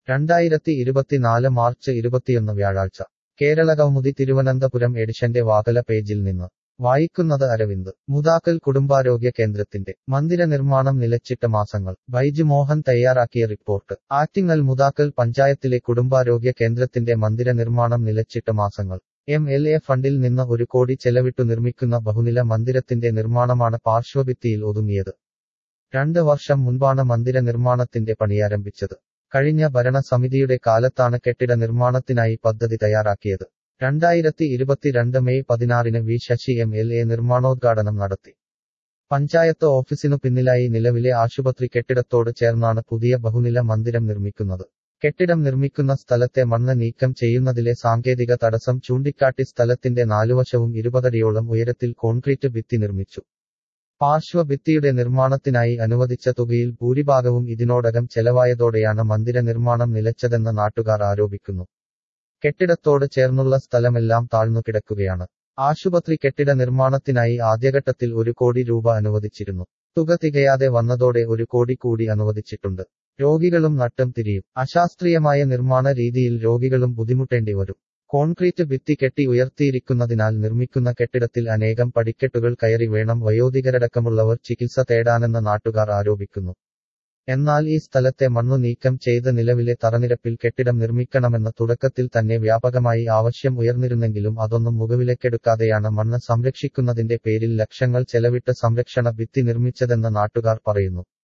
രണ്ടായിരത്തി ഇരുപത്തിനാല് മാർച്ച് ഇരുപത്തിയൊന്ന് വ്യാഴാഴ്ച കേരള കൗമുദി തിരുവനന്തപുരം എഡിഷന്റെ വാകല പേജിൽ നിന്ന് വായിക്കുന്നത് അരവിന്ദ് മുതാക്കൽ കുടുംബാരോഗ്യ കേന്ദ്രത്തിന്റെ മന്ദിര നിർമ്മാണം നിലച്ചിട്ട മാസങ്ങൾ ബൈജു മോഹൻ തയ്യാറാക്കിയ റിപ്പോർട്ട് ആറ്റിങ്ങൽ മുതാക്കൽ പഞ്ചായത്തിലെ കുടുംബാരോഗ്യ കേന്ദ്രത്തിന്റെ മന്ദിര നിർമ്മാണം നിലച്ചിട്ട മാസങ്ങൾ എം എൽ എ ഫണ്ടിൽ നിന്ന് ഒരു കോടി ചെലവിട്ടു നിർമ്മിക്കുന്ന ബഹുനില മന്ദിരത്തിന്റെ നിർമ്മാണമാണ് പാർശ്വഭിത്തിയിൽ ഒതുങ്ങിയത് രണ്ട് വർഷം മുൻപാണ് മന്ദിര നിർമ്മാണത്തിന്റെ പണിയാരംഭിച്ചത് കഴിഞ്ഞ ഭരണസമിതിയുടെ കാലത്താണ് കെട്ടിട നിർമ്മാണത്തിനായി പദ്ധതി തയ്യാറാക്കിയത് രണ്ടായിരത്തി ഇരുപത്തിരണ്ട് മെയ് പതിനാറിന് V Sasi M L A നിർമ്മാണോദ്ഘാടനം നടത്തി പഞ്ചായത്ത് ഓഫീസിനു പിന്നിലായി നിലവിലെ ആശുപത്രി കെട്ടിടത്തോട് ചേർന്നാണ് പുതിയ ബഹുനില മന്ദിരം നിർമ്മിക്കുന്നത് കെട്ടിടം നിർമ്മിക്കുന്ന സ്ഥലത്തെ മണ്ണ് നീക്കം ചെയ്യുന്നതിലെ സാങ്കേതിക തടസ്സം ചൂണ്ടിക്കാട്ടി സ്ഥലത്തിന്റെ നാലുവശവും ഇരുപതടിയോളം ഉയരത്തിൽ കോൺക്രീറ്റ് ഭിത്തി നിർമ്മിച്ചു പാർശ്വഭിത്തിയുടെ നിർമ്മാണത്തിനായി അനുവദിച്ച തുകയിൽ ഭൂരിഭാഗവും ഇതിനോടകം ചെലവായതോടെയാണ് മന്ദിര നിർമ്മാണം നിലച്ചതെന്ന് നാട്ടുകാർ ആരോപിക്കുന്നു കെട്ടിടത്തോട് ചേർന്നുള്ള സ്ഥലമെല്ലാം താഴ്ന്നു കിടക്കുകയാണ് ആശുപത്രി കെട്ടിട നിർമ്മാണത്തിനായി ആദ്യഘട്ടത്തിൽ ഒരു കോടി രൂപ അനുവദിച്ചിരുന്നു തുക തികയാതെ വന്നതോടെ ഒരു കോടി കൂടി അനുവദിച്ചിട്ടുണ്ട് രോഗികളും നട്ടം തിരിയും അശാസ്ത്രീയമായ നിർമ്മാണ രീതിയിൽ രോഗികളും ബുദ്ധിമുട്ടേണ്ടി വരും കോൺക്രീറ്റ് ഭിത്തി കെട്ടി ഉയർത്തിയിരിക്കുന്നതിനാൽ നിർമ്മിക്കുന്ന കെട്ടിടത്തിൽ അനേകം പടിക്കെട്ടുകൾ കയറി വേണം വയോധികരടക്കമുള്ളവർ ചികിത്സ തേടാനെന്ന് നാട്ടുകാർ ആരോപിക്കുന്നു എന്നാൽ ഈ സ്ഥലത്തെ മണ്ണു നീക്കം ചെയ്ത് നിലവിലെ തറനിരപ്പിൽ കെട്ടിടം നിർമ്മിക്കണമെന്ന് തുടക്കത്തിൽ തന്നെ വ്യാപകമായി ആവശ്യം ഉയർന്നിരുന്നെങ്കിലും അതൊന്നും മുഖവിലക്കെടുക്കാതെയാണ് മണ്ണ് സംരക്ഷിക്കുന്നതിന്റെ പേരിൽ ലക്ഷങ്ങൾ ചെലവിട്ട് സംരക്ഷണ ഭിത്തി നിർമ്മിച്ചതെന്ന് നാട്ടുകാർ പറയുന്നു